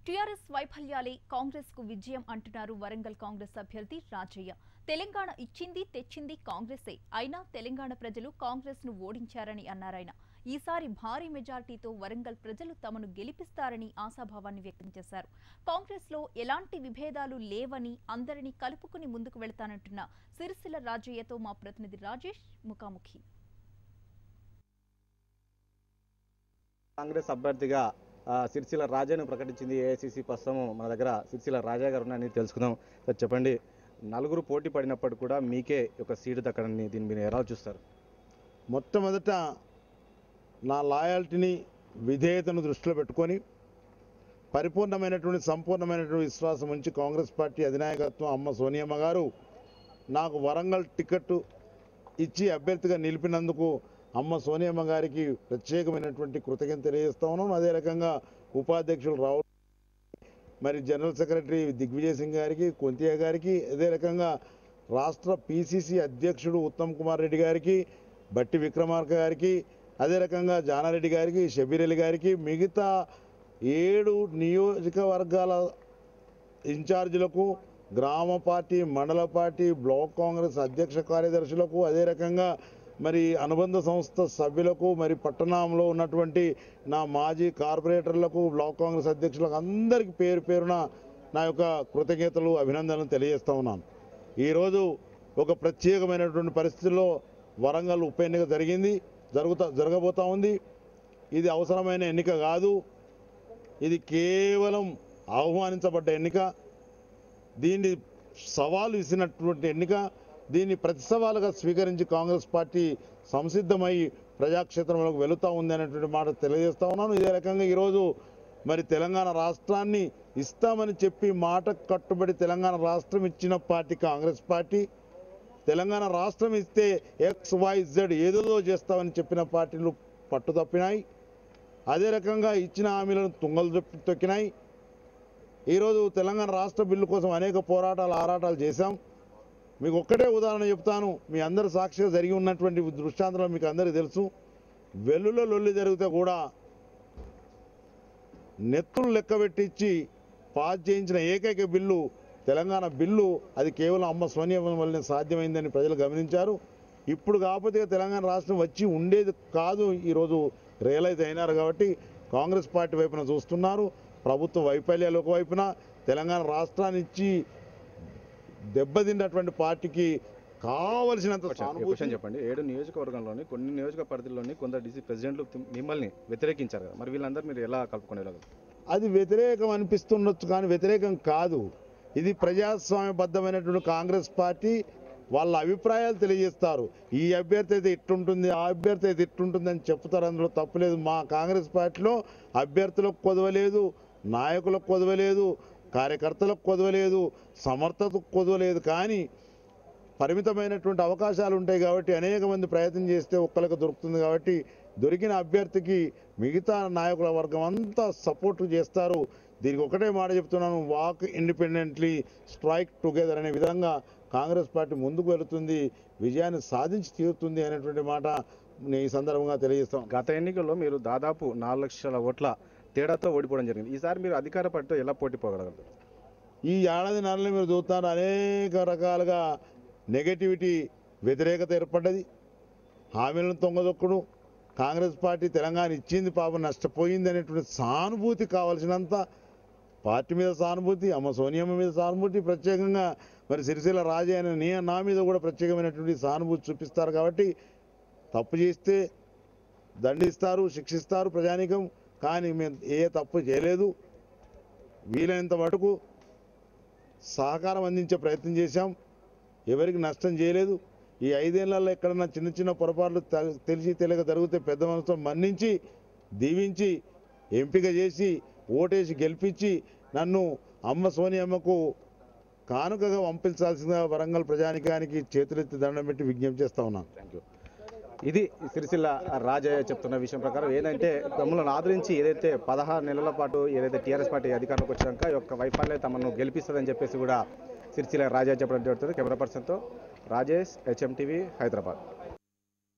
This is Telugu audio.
టీఆర్ఎస్ వైఫల్యాలే కాంగ్రెస్ కు విజయం అంటున్నారు వరంగల్ కాంగ్రెస్ అభ్యర్థి రాజయ్య తెలంగాణ ఇచ్చింది తెచ్చింది కాంగ్రెసే అయినా తెలంగాణ ప్రజలు కాంగ్రెస్ ను ఓడించారని అన్నారాయన ఈసారి భారీ మెజార్టీతో వరంగల్ ప్రజలు తమను గెలిపిస్తారని ఆశాభావాన్ని వ్యక్తం చేశారు కాంగ్రెస్ లో ఎలాంటి విభేదాలు లేవని అందరినీ కలుపుకుని ముందుకు వెళతానంటున్న సిరిసిల్ల రాజయ్యతో మా ప్రతినిధి రాజేష్ ముఖాముఖి కాంగ్రెస్ అభ్యర్థిగా ఆ, సిరిసిల్ల రాజాను ప్రకటించింది ఏఐసిసి ప్రస్తుతం మన దగ్గర సిరిసిల్ల రాజా గారు ఉన్నారని తెలుసుకుందాం సార్ చెప్పండి నలుగురు పోటీ పడినప్పుడు కూడా మీకే ఒక సీటు దక్కడని దీన్ని మీరు ఎలా చూస్తారు మొట్టమొదట నా లాయాల్టీని విధేయతను దృష్టిలో పెట్టుకొని పరిపూర్ణమైనటువంటి సంపూర్ణమైనటువంటి విశ్వాసం ఉంచి కాంగ్రెస్ పార్టీ అధినాయకత్వం అమ్మ సోనియమ్మ గారు నాకు వరంగల్ టికెట్ ఇచ్చి అభ్యర్థిగా నిలిపినందుకు అమ్మ సోనియమ్మ గారికి ప్రత్యేకమైనటువంటి కృతజ్ఞత తెలియజేస్తా ఉన్నాను అదే రకంగా ఉపాధ్యక్షులు రావు మరి జనరల్ సెక్రటరీ దిగ్విజయ్ సింగ్ గారికి కొంతియా గారికి అదే రకంగా రాష్ట్ర పిసిసి అధ్యక్షుడు ఉత్తమ్ కుమార్ రెడ్డి గారికి బట్టి విక్రమార్క గారికి అదే రకంగా జానారెడ్డి గారికి షబీర్ అలీ గారికి మిగతా ఏడు నియోజకవర్గాల ఇన్ఛార్జీలకు గ్రామ పార్టీ మండల పార్టీ బ్లాక్ కాంగ్రెస్ అధ్యక్ష కార్యదర్శులకు అదే రకంగా మరి అనుబంధ సంస్థ సభ్యులకు మరి పట్టణంలో ఉన్నటువంటి నా మాజీ కార్పొరేటర్లకు బ్లాక్ కాంగ్రెస్ అధ్యక్షులకు అందరికీ పేరు పేరున నా యొక్క కృతజ్ఞతలు అభినందనలు తెలియజేస్తా ఉన్నాను ఈరోజు ఒక ప్రత్యేకమైనటువంటి పరిస్థితుల్లో వరంగల్ ఉప ఎన్నిక జరిగింది జరుగుతా జరగబోతా ఉంది ఇది అవసరమైన ఎన్నిక కాదు ఇది కేవలం ఆహ్వానించబడ్డ ఎన్నిక దీన్ని సవాలు ఇచ్చినటువంటి ఎన్నిక దీన్ని ప్రతి సవాలుగా స్వీకరించి కాంగ్రెస్ పార్టీ సంసిద్ధమై ప్రజాక్షేత్రంలోకి వెళుతూ ఉంది అనేటువంటి మాట తెలియజేస్తా ఉన్నాను ఇదే రకంగా ఈరోజు మరి తెలంగాణ రాష్ట్రాన్ని ఇస్తామని చెప్పి మాట కట్టుబడి తెలంగాణ రాష్ట్రం ఇచ్చిన పార్టీ కాంగ్రెస్ పార్టీ తెలంగాణ రాష్ట్రం ఇస్తే ఎక్స్ వై జెడ్ ఏదేదో చేస్తామని చెప్పిన పార్టీలు పట్టు తప్పినాయి అదే రకంగా ఇచ్చిన హామీలను తుంగలు తొక్కి- తొక్కినాయి ఈరోజు తెలంగాణ రాష్ట్ర బిల్లు కోసం అనేక పోరాటాలు ఆరాటాలు చేశాం మీకు ఒక్కటే ఉదాహరణ చెప్తాను మీ అందరి సాక్షిగా జరిగి ఉన్నటువంటి దృష్టాంతాలు మీకు అందరికీ తెలుసు వెల్లులో లొల్లి జరిగితే కూడా నెత్తులు లెక్క పెట్టించి పాస్ చేయించిన ఏకైక బిల్లు తెలంగాణ బిల్లు అది కేవలం అమ్మ సోనియా వల్లనే సాధ్యమైందని ప్రజలు గమనించారు ఇప్పుడు కాకపోతే తెలంగాణ రాష్ట్రం వచ్చి ఉండేది కాదు ఈరోజు రియలైజ్ అయినారు కాబట్టి కాంగ్రెస్ పార్టీ వైపున చూస్తున్నారు ప్రభుత్వ వైఫల్యాలు ఒకవైపున తెలంగాణ రాష్ట్రాన్ని ఇచ్చి దెబ్బతిన్నటువంటి పార్టీకి కావలసినంత క్వశ్చన్ సానుభూతి చెప్పండి ఏడు నియోజకవర్గంలోని కొన్ని నియోజక పరిధిలోని కొందరు డిసి ప్రెసిడెంట్లు తి- మిమ్మల్ని వ్యతిరేకించారు కదా మరి వీళ్ళందరూ మీరు ఎలా కలుపుకునేలాగా అది వ్యతిరేకం అనిపిస్తుండొచ్చు కానీ వ్యతిరేకం కాదు ఇది ప్రజాస్వామ్యబద్ధమైనటువంటి కాంగ్రెస్ పార్టీ వాళ్ళ అభిప్రాయాలు తెలియజేస్తారు ఈ అభ్యర్థి అయితే ఇట్టుంటుంది ఆ అభ్యర్థి అయితే ఇట్టుంటుంది అని చెప్తారు అందులో తప్పులేదు మా కాంగ్రెస్ పార్టీలో అభ్యర్థులకు కొదవలేదు నాయకులకు కొదవలేదు కార్యకర్తలకు కొదవలేదు సమర్థతకు కొదవలేదు కానీ పరిమితమైనటువంటి అవకాశాలు ఉంటాయి కాబట్టి అనేక మంది ప్రయత్నం చేస్తే ఒక్కరికి దొరుకుతుంది కాబట్టి దొరికిన అభ్యర్థికి మిగతా నాయకుల వర్గం అంతా సపోర్ట్ చేస్తారు దీనికి ఒకటే మాట చెప్తున్నాను వాక్ ఇండిపెండెంట్లీ స్ట్రైక్ టుగెదర్ అనే విధంగా కాంగ్రెస్ పార్టీ ముందుకు వెళుతుంది విజయాన్ని సాధించి తీరుతుంది అనేటువంటి మాట నేను ఈ సందర్భంగా తెలియజేస్తాను గత ఎన్నికల్లో మీరు దాదాపు నాలుగు లక్షల ఓట్ల తేడాతో ఓడిపోవడం జరిగింది ఈసారి మీరు అధికార పార్టీతో ఎలా పోటీ పోగలగలరు ఈ ఏడాది నెలలో మీరు చూస్తున్నారు అనేక రకాలుగా నెగటివిటీ వ్యతిరేకత ఏర్పడ్డది హామీలను తొంగదొక్కుడు కాంగ్రెస్ పార్టీ తెలంగాణ ఇచ్చింది పాపం నష్టపోయింది అనేటువంటి సానుభూతి కావాల్సినంత పార్టీ మీద సానుభూతి అమ్మ సోనియమ్మ మీద సానుభూతి ప్రత్యేకంగా మరి సిరిసిల్ల రాజే అనే నీ నా మీద కూడా ప్రత్యేకమైనటువంటి సానుభూతి చూపిస్తారు కాబట్టి తప్పు చేస్తే దండిస్తారు శిక్షిస్తారు ప్రజానీకం కానీ మేము ఏ తప్పు చేయలేదు వీలైనంత మటుకు సహకారం అందించే ప్రయత్నం చేశాం ఎవరికి నష్టం చేయలేదు ఈ ఐదేళ్లలో ఎక్కడన్నా చిన్న చిన్న పొరపాట్లు తె- తెలిసి తెలియక జరిగితే పెద్ద మనసుతో మన్నించి దీవించి ఎంపిక చేసి ఓటేసి గెలిపించి నన్ను అమ్మ సోనియమ్మకు కానుకగా పంపించాల్సిందిగా వరంగల్ ప్రజానికానికి చేతులెత్తి దండం పెట్టి విజ్ఞప్తి చేస్తా ఉన్నాను థ్యాంక్ యూ ఇది సిరిసిల్ల రాజయ్య చెప్తున్న విషయం ప్రకారం ఏంటంటే తమను ఆదరించి ఏదైతే పదహారు నెలల పాటు ఏదైతే టీఆర్ఎస్ పార్టీ అధికారంలోకి వచ్చినాక ఈ యొక్క వైఫల్యం తమను గెలిపిస్తుందని చెప్పేసి కూడా సిరిసిల్ల రాజయ్య చెప్పడం జరుగుతుంది కెమెరా పర్సన్తో రాజేష్ హెచ్ఎం టీవీ హైదరాబాద్